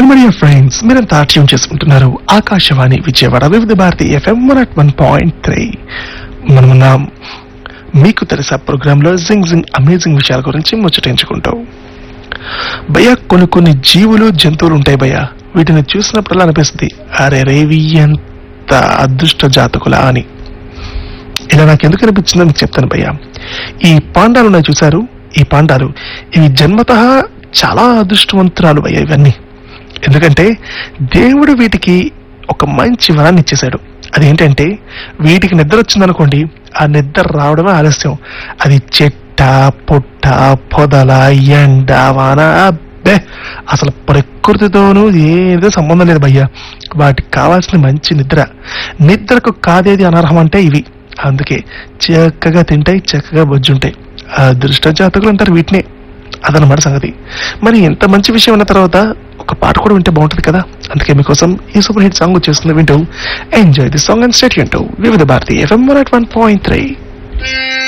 well my friends మీరంతా tune చేసుకుంటున్నారు Akashvani Vijayawada Vividh Bharati FM one at one point three మనమున్నాం మీకు తెలుసా ప్రోగ్రామ్ లో జింగ్ జింగ్ అమేజింగ్ విషయాల గురించి ముచ్చటించుకుంటాం భయ కొన్ని కొన్ని జీవులు జంతువులు ఉంటాయి భయ వీటిని చూసినప్పుడల్లా అనిపిస్తుంది అరే రేవి ఎంత అదృష్ట జాతకులా అని ఇలా నాకు ఎందుకు అనిపించిందో మీకు చెప్తాను భయ్య ఈ పాండాలు ఉన్నాయి చూశారు ఈ పాండాలు ఇవి జన్మత చాలా అదృష్టవంతురాలు భయ్య ఇవన్నీ ఎందుకంటే దేవుడు వీటికి ఒక మంచి వరాన్ని ఇచ్చేశాడు అదేంటంటే వీటికి నిద్ర వచ్చిందనుకోండి ఆ నిద్ర రావడమే ఆలస్యం అది చెట్ట పుట్ట పొదల ఎండ వాన అబ్బే అసలు ప్రకృతితోనూ ఏదో సంబంధం లేదు భయ్య వాటికి కావాల్సిన మంచి నిద్ర నిద్రకు కాదేది అనర్హం అంటే ఇవి అందుకే చక్కగా తింటాయి చక్కగా బొజ్జుంటాయి అదృష్ట జాతకులు అంటారు వీటినే అదనమాట సంగతి మరి ఎంత మంచి విషయం ఉన్న తర్వాత ఒక పాట కూడా వింటే బాగుంటుంది కదా అందుకే మీకోసం ఈ సూపర్ హిట్ సాంగ్ వచ్చేస్తుంది వింటూ enjoy the song and state వింటూ Vividh Bharati FM one point three